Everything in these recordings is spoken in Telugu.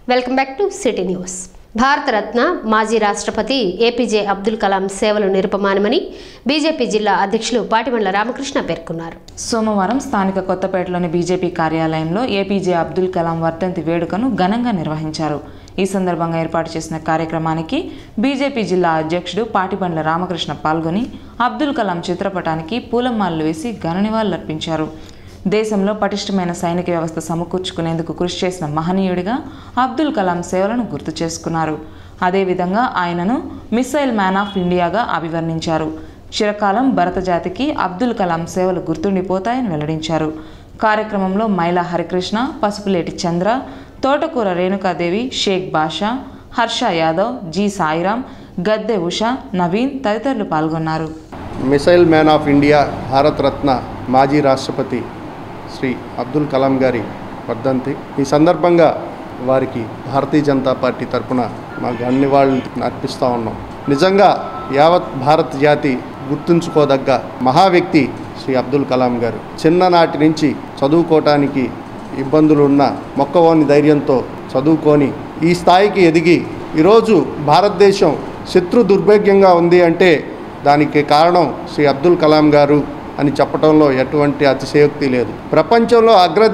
welcome back to city news Bharat Ratna మాజీ రాష్ట్రపతి ఏపీజే అబ్దుల్ కలాం సేవలు నిరుపమానమని బీజేపీ జిల్లా అధ్యక్షులు పాటిమండ్ల రామకృష్ణ పేర్కొన్నారు సోమవారం స్థానిక కొత్తపేటలోని బీజేపీ కార్యాలయంలో ఏపీజే అబ్దుల్ కలాం వర్ధంతి వేడుకను ఘనంగా నిర్వహించారు ఈ సందర్భంగా ఏర్పాటు చేసిన కార్యక్రమానికి బీజేపీ జిల్లా అధ్యక్షుడు పాటిబండ్ల రామకృష్ణ పాల్గొని అబ్దుల్ కలాం చిత్రపటానికి పూలమాలలు వేసి ఘన నివాళులర్పించారు దేశంలో పటిష్టమైన సైనిక వ్యవస్థ సమకూర్చుకునేందుకు కృషి చేసిన మహనీయుడిగా అబ్దుల్ కలాం సేవలను గుర్తు చేసుకున్నారు అదేవిధంగా ఆయనను మిస్సైల్ మ్యాన్ ఆఫ్ ఇండియాగా అభివర్ణించారు చిరకాలం భరత జాతికి అబ్దుల్ కలాం సేవలు గుర్తుండిపోతాయని వెల్లడించారు కార్యక్రమంలో మైలా హరికృష్ణ పసుపులేటి చంద్ర తోటకూర రేణుకాదేవి షేక్ బాషా హర్ష యాదవ్ జి సాయిరాం గద్దె ఉష నవీన్ తదితరులు పాల్గొన్నారు missile man of India Bharat Ratna మాజీ రాష్ట్రపతి శ్రీ అబ్దుల్ కలాం గారి వర్ధంతి ఈ సందర్భంగా వారికి భారతీయ జనతా పార్టీ తరపున మా నివాళులు అర్పిస్తూ ఉన్నాం నిజంగా యావత్ భారత్ జాతి గుర్తుంచుకోదగ్గ మహా వ్యక్తి శ్రీ అబ్దుల్ కలాం గారు చిన్ననాటి నుంచి చదువుకోవటానికి ఇబ్బందులు ఉన్న మొక్కవోని ధైర్యంతో చదువుకొని ఈ స్థాయికి ఎదిగి ఈరోజు భారతదేశం శత్రు దుర్భాగ్యంగా ఉంది అంటే దానికి కారణం శ్రీ అబ్దుల్ కలాం గారు అని చెప్పడంలో ఎటువంటి అతిశయోక్తి లేదు ప్రపంచంలో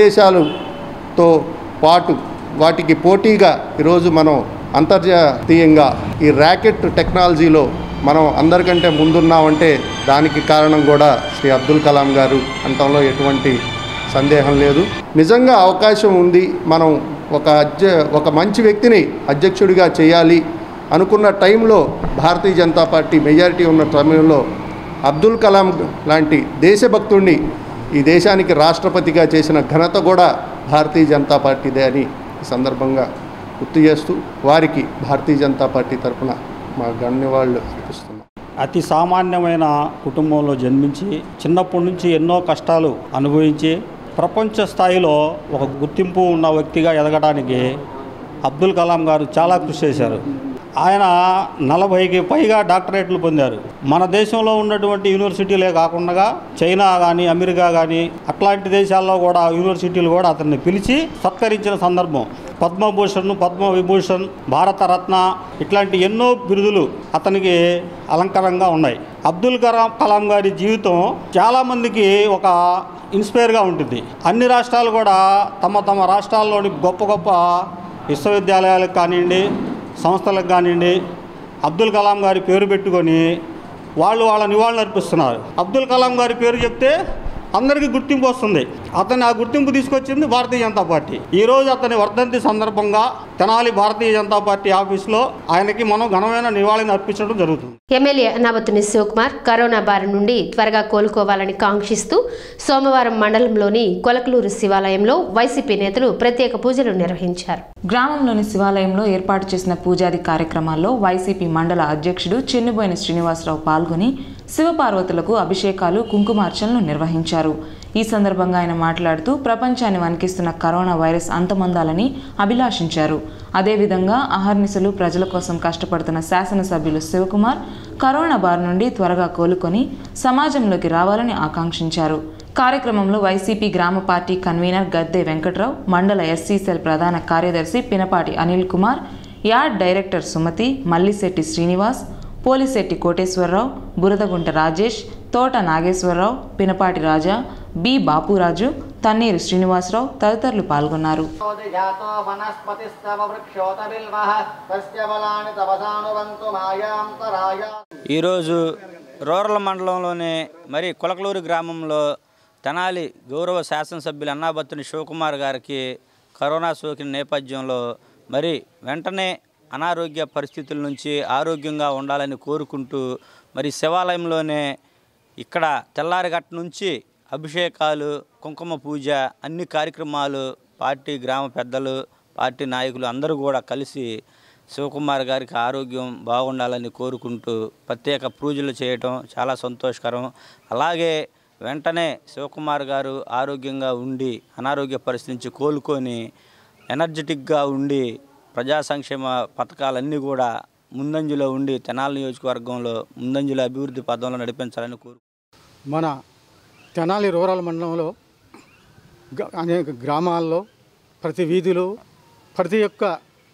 అగ్రదేశాలతో పాటు వాటికి పోటీగా ఈరోజు మనం అంతర్జాతీయంగా ఈ ర్యాకెట్ టెక్నాలజీలో మనం అందరికంటే ముందున్నామంటే దానికి కారణం కూడా శ్రీ అబ్దుల్ కలాం గారు అంటంలో ఎటువంటి సందేహం లేదు నిజంగా అవకాశం ఉంది మనం ఒక అధ్య ఒక మంచి వ్యక్తిని అధ్యక్షుడిగా చేయాలి అనుకున్న టైంలో భారతీయ జనతా పార్టీ మెజారిటీ ఉన్న సమయంలో అబ్దుల్ కలాం లాంటి దేశభక్తుడిని ఈ దేశానికి రాష్ట్రపతిగా చేసిన ఘనత కూడా భారతీయ జనతా పార్టీదే అని ఈ సందర్భంగా గుర్తు చేస్తూ వారికి భారతీయ జనతా పార్టీ తరఫున మా ధన్యవాళ్ళు అర్పిస్తున్నాం అతి సామాన్యమైన కుటుంబంలో జన్మించి చిన్నప్పటి నుంచి ఎన్నో కష్టాలు అనుభవించి ప్రపంచ స్థాయిలో ఒక గుర్తింపు ఉన్న వ్యక్తిగా ఎదగడానికి అబ్దుల్ కలాం గారు చాలా కృషి చేశారు ఆయన నలభైకి పైగా డాక్టరేట్లు పొందారు మన దేశంలో ఉన్నటువంటి యూనివర్సిటీలే కాకుండా చైనా కానీ అమెరికా కానీ అట్లాంటి దేశాల్లో కూడా యూనివర్సిటీలు కూడా అతన్ని పిలిచి సత్కరించిన సందర్భం పద్మభూషణ్ పద్మవిభూషణ్ భారతరత్న ఇట్లాంటి ఎన్నో బిరుదులు అతనికి అలంకారంగా ఉన్నాయి అబ్దుల్ కలాం కలాం గారి జీవితం చాలామందికి ఒక ఇన్స్పైర్గా ఉంటుంది అన్ని రాష్ట్రాలు కూడా తమ తమ రాష్ట్రాల్లోని గొప్ప గొప్ప విశ్వవిద్యాలయాలకు కానివ్వండి సంస్థలకు కానివ్వండి అబ్దుల్ కలాం గారి పేరు పెట్టుకొని వాళ్ళు వాళ్ళ నివాళులు అర్పిస్తున్నారు అబ్దుల్ కలాం గారి పేరు చెప్తే అందరికీ గుర్తింపు వస్తుంది అతను ఆ గుర్తింపు తీసుకొచ్చింది భారతీయ జనతా పార్టీ ఈ రోజు అతని వర్ధంతి సందర్భంగా తెనాలి భారతీయ జనతా పార్టీ ఆఫీస్లో ఆయనకి మనం ఘనమైన నివాళిని అర్పించడం జరుగుతుంది ఎమ్మెల్యే అనాబతుని శివకుమార్ కరోనా బారి నుండి త్వరగా కోలుకోవాలని కాంక్షిస్తూ సోమవారం మండలంలోని కొలకలూరు శివాలయంలో వైసీపీ నేతలు ప్రత్యేక పూజలు నిర్వహించారు గ్రామంలోని శివాలయంలో ఏర్పాటు చేసిన పూజాది కార్యక్రమాల్లో వైసీపీ మండల అధ్యక్షుడు చెన్నుబోయిన శ్రీనివాసరావు పాల్గొని శివపార్వతులకు అభిషేకాలు కుంకుమార్చనలు నిర్వహించారు ఈ సందర్భంగా ఆయన మాట్లాడుతూ ప్రపంచాన్ని వణికిస్తున్న కరోనా వైరస్ అంతమొందాలని అభిలాషించారు అదేవిధంగా అహర్నిశలు ప్రజల కోసం కష్టపడుతున్న శాసనసభ్యులు శివకుమార్ కరోనా బారి నుండి త్వరగా కోలుకొని సమాజంలోకి రావాలని ఆకాంక్షించారు కార్యక్రమంలో వైసీపీ గ్రామ పార్టీ కన్వీనర్ గద్దె వెంకట్రావు మండల ఎస్సీ సెల్ ప్రధాన కార్యదర్శి Pinapati Anil Kumar yard director Sumathi Mallisetti Srinivas Polisetti Koteswararao Buradagunta Rajesh Thota Nageswararao Pinapati Raja B Bapuraju Thanniru Srinivasarao తదితరులు పాల్గొన్నారు జాతో వనస్పతిస్తవ వృక్షోత బిల్వః తస్య బలాని తపసానువంతు మాయాంతరాయ ఈరోజు రూరల్ మండలంలోని మరి కులకలూరు గ్రామంలో తెనాలి గౌరవ శాసనసభ్యులు అన్నాబత్తుని శివకుమార్ గారికి కరోనా సోకిన నేపథ్యంలో మరి వెంటనే అనారోగ్య పరిస్థితుల నుంచి ఆరోగ్యంగా ఉండాలని కోరుకుంటూ మరి శివాలయంలోనే ఇక్కడ తెల్లారిగట్ట నుంచి అభిషేకాలు కుంకుమ పూజ అన్ని కార్యక్రమాలు పార్టీ గ్రామ పెద్దలు పార్టీ నాయకులు అందరూ కూడా కలిసి శివకుమార్ గారికి ఆరోగ్యం బాగుండాలని కోరుకుంటూ ప్రత్యేక పూజలు చేయటం చాలా సంతోషకరం అలాగే వెంటనే శివకుమార్ గారు ఆరోగ్యంగా ఉండి అనారోగ్య పరిస్థితి నుంచి కోలుకొని ఎనర్జెటిక్గా ఉండి ప్రజా సంక్షేమ పథకాలన్నీ కూడా ముందంజలో ఉండి తెనాలి నియోజకవర్గంలో ముందంజలో అభివృద్ధి పదంలో నడిపించాలని కోరు మన తెనాలి రూరల్ మండలంలో గ- అనేక గ్రామాల్లో ప్రతి వీధిలో ప్రతి ఒక్క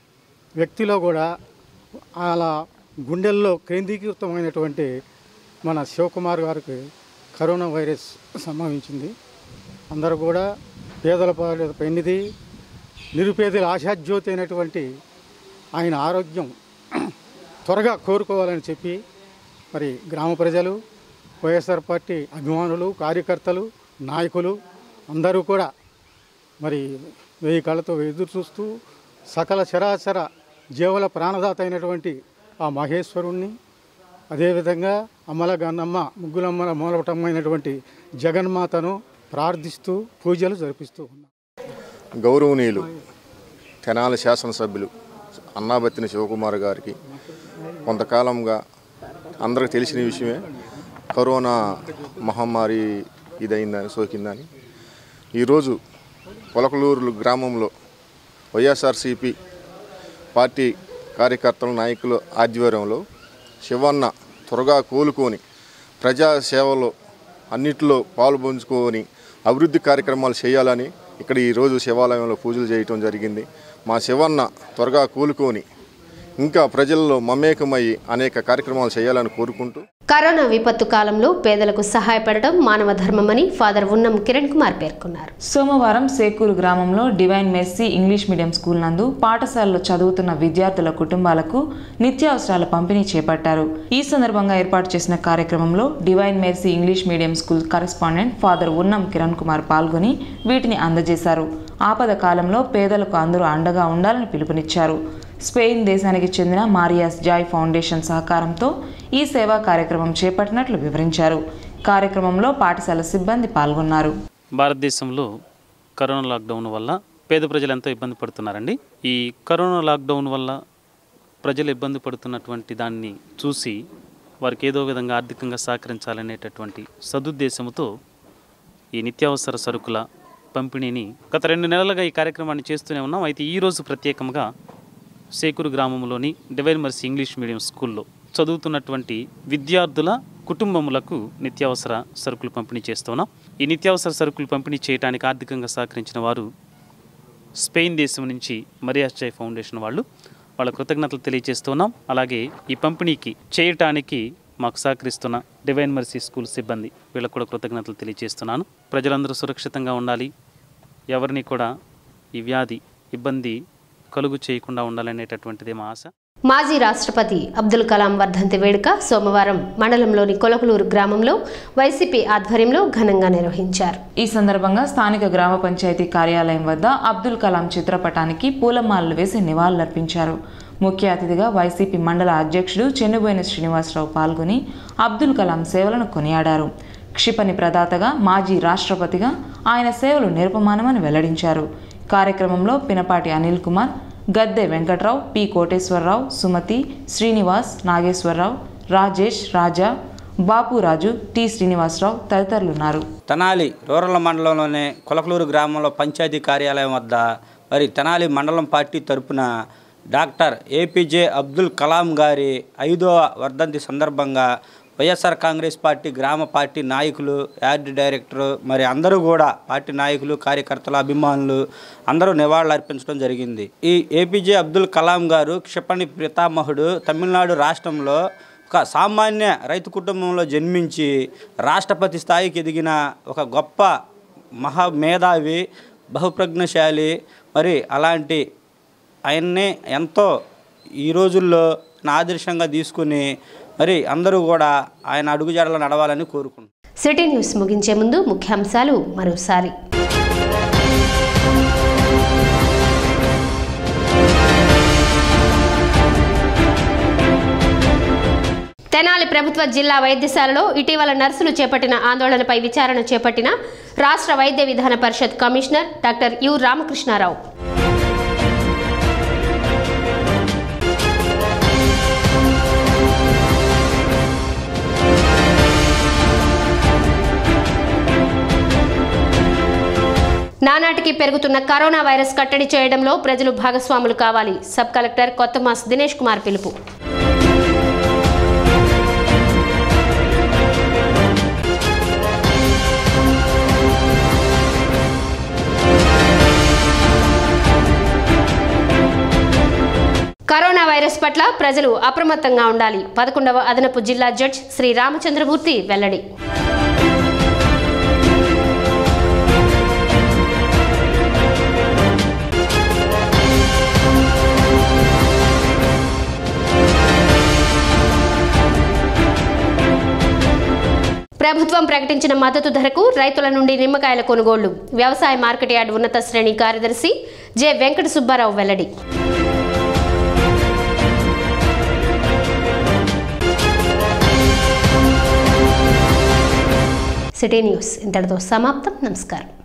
వ్యక్తిలో కూడా అలా గుండెల్లో కేంద్రీకృతమైనటువంటి మన శివకుమార్ గారికి కరోనా వైరస్ సంభవించింది అందరూ కూడా పేదల పాలిట పెన్నిది నిరుపేదల ఆశాజ్యోతి అయినటువంటి ఆయన ఆరోగ్యం త్వరగా కోరుకోవాలని చెప్పి మరి గ్రామ ప్రజలు వైఎస్ఆర్ పార్టీ అభిమానులు కార్యకర్తలు నాయకులు అందరూ కూడా మరి వెయ్యి కళ్ళతో ఎదురు చూస్తూ సకల చరాచర జీవుల ప్రాణదాత అయినటువంటి ఆ మహేశ్వరుణ్ణి అదేవిధంగా అమ్మల గన్నమ్మ ముగ్గులమ్మల మూలపటమైనటువంటి జగన్మాతను ప్రార్థిస్తూ పూజలు జరిపిస్తూ ఉన్నాం గౌరవనీయులు తెనాలి శాసనసభ్యులు అన్నాబత్తిన శివకుమార్ గారికి కొంతకాలంగా అందరికి తెలిసిన విషయమే కరోనా మహమ్మారి ఇదైందని సోకిందని ఈరోజు పొలకలూరు గ్రామంలో వైఎస్ఆర్సిపి పార్టీ కార్యకర్తల నాయకుల ఆధ్వర్యంలో శివన్న త్వరగా కోలుకొని ప్రజా సేవలో అన్నిటిలో పాలు పంచుకొని అభివృద్ధి కార్యక్రమాలు చేయాలని ఇక్కడ ఈరోజు శివాలయంలో పూజలు చేయటం జరిగింది మా శివన్న త్వరగా కోలుకొని ఇంకా ప్రజల్లో మమేకమయ్యి అనేక కార్యక్రమాలు చేయాలని కోరుకుంటూ కరోనా విపత్తు కాలంలో పేదలకు సహాయపడటం మానవ ధర్మమని ఫాదర్ ఉన్నం కిరణ్ కుమార్ పేర్కొన్నారు సోమవారం సేకూరు గ్రామంలో divine mercy English medium school నందు పాఠశాలలో చదువుతున్న విద్యార్థుల కుటుంబాలకు నిత్యావసరాల పంపిణీ చేపట్టారు ఈ సందర్భంగా ఏర్పాటు చేసిన కార్యక్రమంలో divine mercy English medium school correspondent father Unnam Kiran Kumar పాల్గొని వీటిని అందజేశారు ఆపద కాలంలో పేదలకు అందరూ అండగా ఉండాలని పిలుపునిచ్చారు స్పెయిన్ దేశానికి చెందిన మారియాస్ జాయ్ ఫౌండేషన్ సహకారంతో ఈ సేవా కార్యక్రమం చేపట్టినట్లు వివరించారు కార్యక్రమంలో పాఠశాల సిబ్బంది పాల్గొన్నారు భారతదేశంలో కరోనా లాక్డౌన్ వల్ల పేద ప్రజలు ఎంతో ఇబ్బంది పడుతున్నారండి ఈ కరోనా లాక్డౌన్ వల్ల ప్రజలు ఇబ్బంది పడుతున్నటువంటి దాన్ని చూసి వారికి ఏదో విధంగా ఆర్థికంగా సహకరించాలనేటటువంటి సదుద్దేశంతో ఈ నిత్యావసర సరుకుల పంపిణీని గత రెండు నెలలుగా ఈ కార్యక్రమాన్ని చేస్తూనే ఉన్నాం అయితే ఈరోజు ప్రత్యేకంగా సేకూరు గ్రామంలోని డివైన్ మర్సీ ఇంగ్లీష్ మీడియం స్కూల్లో చదువుతున్నటువంటి విద్యార్థుల కుటుంబములకు నిత్యావసర సరుకులు పంపిణీ చేస్తున్నాం ఈ నిత్యావసర సరుకులు పంపిణీ చేయడానికి ఆర్థికంగా సహకరించిన వారు స్పెయిన్ దేశం నుంచి మరియాశ్చయ్ ఫౌండేషన్ వాళ్ళు వాళ్ళ కృతజ్ఞతలు తెలియజేస్తున్నాం అలాగే ఈ పంపిణీకి చేయటానికి మాకు సహకరిస్తున్న డివైన్ మర్సీ స్కూల్ సిబ్బంది వీళ్ళకు కూడా కృతజ్ఞతలు తెలియజేస్తున్నాను ప్రజలందరూ సురక్షితంగా ఉండాలి ఎవరిని కూడా ఈ వ్యాధి ఇబ్బంది కలుగు చేయకుండా ఉండాలనేటటువంటిదే మా ఆశ మాజీ రాష్ట్రపతి అబ్దుల్ కలాం వర్ధంతి వేడుక సోమవారం మండలంలోని కొలకలూరు గ్రామంలో వైసీపీ ఆధ్వర్యంలో ఘనంగా నిర్వహించారు ఈ సందర్భంగా స్థానిక గ్రామ పంచాయతీ కార్యాలయం వద్ద అబ్దుల్ కలాం చిత్రపటానికి పూలమాలలు వేసి నివాళులర్పించారు ముఖ్య అతిథిగా వైసీపీ మండల అధ్యక్షుడు చెన్నుబోయిన శ్రీనివాసరావు పాల్గొని అబ్దుల్ కలాం సేవలను కొనియాడారు క్షిపణి ప్రదాతగా మాజీ రాష్ట్రపతిగా ఆయన సేవలు నిరుపమానమని వెల్లడించారు కార్యక్రమంలో పినపాటి అనిల్ కుమార్ గద్దె వెంకట్రావు పి కోటేశ్వరరావు సుమతి శ్రీనివాస్ నాగేశ్వరరావు రాజేష్ రాజా బాపురాజు టి శ్రీనివాసరావు తదితరులున్నారు తెనాలి రూరల్ మండలంలోని కొలకలూరు గ్రామంలో పంచాయతీ కార్యాలయం వద్ద మరి తెనాలి మండలం పార్టీ తరపున డాక్టర్ ఏపీజే అబ్దుల్ కలాం గారి ఐదవ వర్ధంతి సందర్భంగా వైఎస్ఆర్ కాంగ్రెస్ పార్టీ గ్రామ పార్టీ నాయకులు యార్డ్ డైరెక్టర్ మరి అందరూ కూడా పార్టీ నాయకులు కార్యకర్తలు అభిమానులు అందరూ నివాళులు అర్పించడం జరిగింది ఈ ఏపీజే అబ్దుల్ కలాం గారు క్షిపణి పితామహుడు తమిళనాడు రాష్ట్రంలో ఒక సామాన్య రైతు కుటుంబంలో జన్మించి రాష్ట్రపతి స్థాయికి ఎదిగిన ఒక గొప్ప మహా మేధావి బహుప్రజ్ఞశాలి మరి అలాంటి ఆయన్ని ఎంతో ఈ రోజుల్లో ఆదర్శంగా తీసుకుని మరి అందరూ కూడా ఆయన అడుగుజాడలో నడవాలని కోరుకుంటున్నాను సిటీ న్యూస్ ముగించే ముందు ముఖ్యాంశాలు మరోసారి తెనాలి ప్రభుత్వ జిల్లా వైద్యశాలలో ఇటీవల నర్సులు చేపట్టిన ఆందోళనపై విచారణ చేపట్టిన రాష్ట్ర Vaidya Vidhana Parishad commissioner doctor U Ramakrishnarao నానాటికి పెరుగుతున్న కరోనా వైరస్ కట్టడి చేయడంలో ప్రజలు భాగస్వాములు కావాలి సబ్ కలెక్టర్ కొత్తమాస్ దినేష్ కుమార్ పిలుపు వైరస్ పట్ల ప్రజలు అప్రమత్తంగా ఉండాలి పదకొండవ అదనపు జిల్లా జడ్జ్ శ్రీ రామచంద్రమూర్తి వెల్లడి ప్రభుత్వం ప్రకటించిన మద్దతు ధరకు రైతుల నుండి నిమ్మకాయల కొనుగోళ్లు వ్యవసాయ మార్కెట్ యార్డ్ ఉన్నత శ్రేణి కార్యదర్శి జె వెంకట సుబ్బారావు వెల్లడి సిటీ న్యూస్ ఇంతటితో సమాప్తం నమస్కారం